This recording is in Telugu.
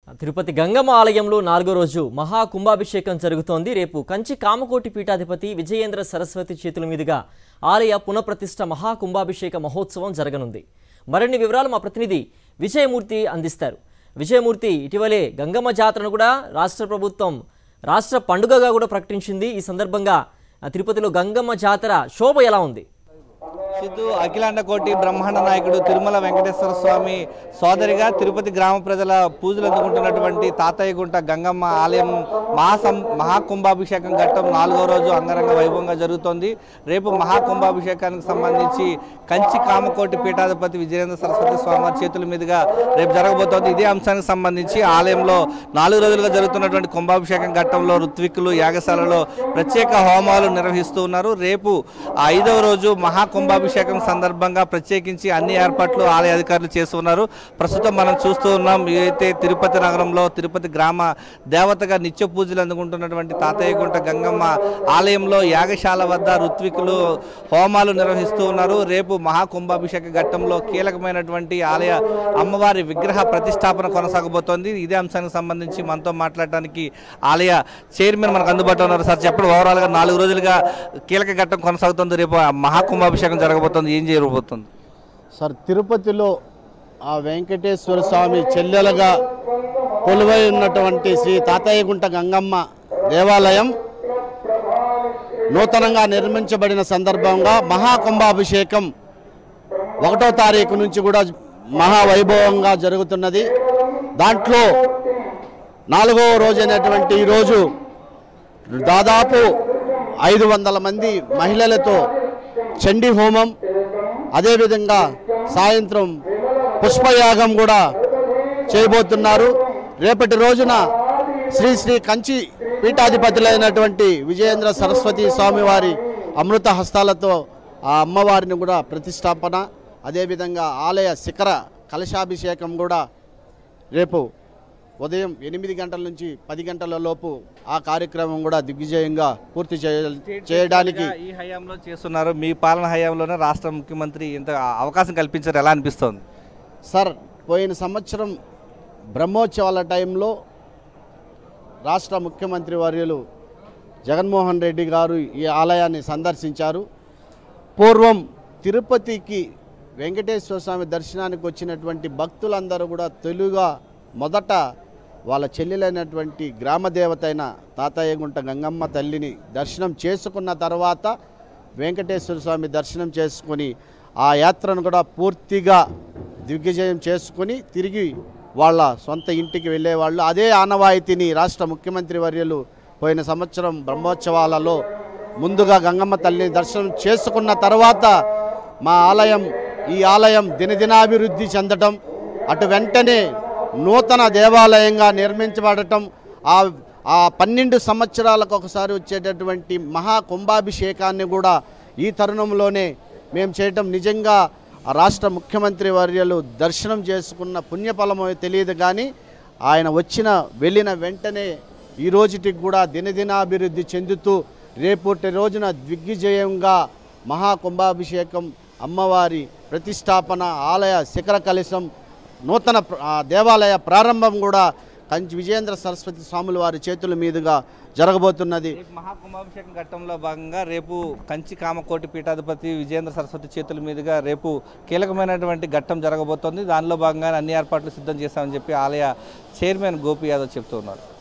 తిరుపతి గంగమ్మ ఆలయంలో నాలుగో రోజు మహా కుంభాభిషేకం జరుగుతోంది రేపు కంచి కామకోటి పీఠాధిపతి విజయేంద్ర సరస్వతి చేతుల మీదుగా ఆలయ పునఃప్రతిష్ఠ మహా కుంభాభిషేక మహోత్సవం జరగనుంది మరిన్ని వివరాలు మా ప్రతినిధి విజయమూర్తి అందిస్తారు విజయమూర్తి ఇటీవలే గంగమ్మ జాతరను కూడా రాష్ట్ర ప్రభుత్వం రాష్ట్ర పండుగగా కూడా ప్రకటించింది ఈ సందర్భంగా ఆ, తిరుపతిలో గంగమ్మ జాతర శోభ ఎలా ఉంది సిద్ధు అఖిలాండ కోటి బ్రహ్మాండ నాయకుడు తిరుమల వెంకటేశ్వర స్వామి సోదరిగా తిరుపతి గ్రామ ప్రజల పూజలు అందుకుంటున్నటువంటి తాతయ్యగుంట గంగమ్మ ఆలయం మహాసం మహాకుంభాభిషేకం ఘట్టం నాలుగో రోజు అంగరంగ వైభవంగా జరుగుతోంది రేపు మహాకుంభాభిషేకానికి సంబంధించి కంచి కామకోటి పీఠాధిపతి విజయేంద్ర సరస్వతి స్వామి చేతుల మీదుగా రేపు జరగబోతోంది ఇదే అంశానికి సంబంధించి ఆలయంలో నాలుగు రోజులుగా జరుగుతున్నటువంటి కుంభాభిషేకం ఘట్టంలో ఋత్విక్కులు యాగశాలలో ప్రత్యేక హోమాలు నిర్వహిస్తూ ఉన్నారు రేపు ఆ ఐదవ రోజు మహాకుంభాభిషేకం సందర్భంగా ప్రత్యేకించి అన్ని ఏర్పాట్లు ఆలయ అధికారులు చేస్తున్నారు ప్రస్తుతం మనం చూస్తూ ఉన్నాం ఏదైతే తిరుపతి నగరంలో తిరుపతి గ్రామ దేవతగా నిత్య పూజలు అందుకుంటున్నటువంటి తాతయ్యగుంట గంగమ్మ ఆలయంలో యాగశాల వద్ద ఋత్వికులు హోమాలు నిర్వహిస్తూ ఉన్నారు రేపు మహాకుంభాభిషేక ఘట్టంలో కీలకమైనటువంటి ఆలయ అమ్మవారి విగ్రహ ప్రతిష్టాపన కొనసాగబోతోంది ఇదే అంశానికి సంబంధించి మనతో మాట్లాడటానికి ఆలయ చైర్మన్ మనకు అందుబాటులో ఉన్నారు సార్ చెప్పండి ఓవరాల్గా నాలుగు రోజులుగా కీలక ఘట్టం కొనసాగుతుంది రేపు ఆ మహాకుంభాభిషేకం జరగబోతుంది ఏం జరగబోతుంది సార్ తిరుపతిలో ఆ వెంకటేశ్వర స్వామి చెల్లెలుగా కొలువై ఉన్నటువంటి శ్రీ తాతయ్యగుంట గంగమ్మ దేవాలయం నూతనంగా నిర్మించబడిన సందర్భంగా మహాకుంభాభిషేకం ఒకటో తారీఖు నుంచి కూడా మహావైభవంగా జరుగుతున్నది దాంట్లో నాలుగో రోజైనటువంటి ఈరోజు దాదాపు ఐదు వందల మంది మహిళలతో చండీ హోమం అదేవిధంగా సాయంత్రం పుష్పయాగం కూడా చేయబోతున్నారు రేపటి రోజున శ్రీ శ్రీ కంచి పీఠాధిపతులైనటువంటి విజయేంద్ర సరస్వతి స్వామివారి అమృత హస్తాలతో ఆ అమ్మవారిని కూడా ప్రతిష్టాపన అదేవిధంగా ఆలయ శిఖర కలశాభిషేకం కూడా రేపు ఉదయం ఎనిమిది గంటల నుంచి పది గంటల లోపు ఆ కార్యక్రమం కూడా దిగ్విజయంగా పూర్తి చేయ- చేయడానికి ఈ హయాంలో చేస్తున్నారు మీ పాలన హయాంలోనే రాష్ట్ర ముఖ్యమంత్రి ఇంత అవకాశం కల్పించారు ఎలా అనిపిస్తోంది సార్ పోయిన సంవత్సరం బ్రహ్మోత్సవాల టైంలో రాష్ట్ర ముఖ్యమంత్రి వర్యులు జగన్మోహన్ రెడ్డి గారు ఈ ఆలయాన్ని సందర్శించారు పూర్వం తిరుపతికి వెంకటేశ్వర స్వామి దర్శనానికి వచ్చినటువంటి భక్తులందరూ కూడా తెలుగుగా మొదట వాళ్ళ చెల్లెలైనటువంటి గ్రామదేవత అయిన తాతయ్యగుంట గంగమ్మ తల్లిని దర్శనం చేసుకున్న తర్వాత వెంకటేశ్వర స్వామి దర్శనం చేసుకొని ఆ యాత్రను కూడా పూర్తిగా దిగ్విజయం చేసుకుని తిరిగి వాళ్ళ సొంత ఇంటికి వెళ్ళేవాళ్ళు అదే ఆనవాయితీని రాష్ట్ర ముఖ్యమంత్రి వర్యులు పోయిన సంవత్సరం బ్రహ్మోత్సవాలలో ముందుగా గంగమ్మ తల్లిని దర్శనం చేసుకున్న తర్వాత మా ఆలయం ఈ ఆలయం దినదినాభివృద్ధి చెందటం అటు వెంటనే నూతన దేవాలయంగా నిర్మించబడటం ఆ ఆ పన్నెండు సంవత్సరాలకు ఒకసారి వచ్చేటటువంటి మహా కుంభాభిషేకాన్ని కూడా ఈ తరుణంలోనే మేము చేయటం నిజంగా ఆ రాష్ట్ర ముఖ్యమంత్రి వర్యులు దర్శనం చేసుకున్న పుణ్యఫలమో తెలియదు కానీ ఆయన వచ్చిన వెళ్ళిన వెంటనే ఈ రోజుటికి కూడా దినదినాభివృద్ధి చెందుతూ రేపటి రోజున దిగ్విజయంగా మహా కుంభాభిషేకం అమ్మవారి ప్రతిష్టాపన ఆలయ శిఖర కలశం నూతన ప్ర- ఆ దేవాలయ ప్రారంభం కూడా కంచి విజయేంద్ర సరస్వతి స్వాముల వారి చేతుల మీదుగా జరగబోతున్నది రేపు మహాకుంభాభిషేకం ఘట్టంలో భాగంగా రేపు కంచి కామకోటి పీఠాధిపతి విజయేంద్ర సరస్వతి చేతుల మీదుగా రేపు కీలకమైనటువంటి ఘట్టం జరగబోతోంది దానిలో భాగంగా అన్ని ఏర్పాట్లు సిద్ధం చేశామని చెప్పి ఆలయ చైర్మన్ గోపి యాదవ్ చెప్తున్నారు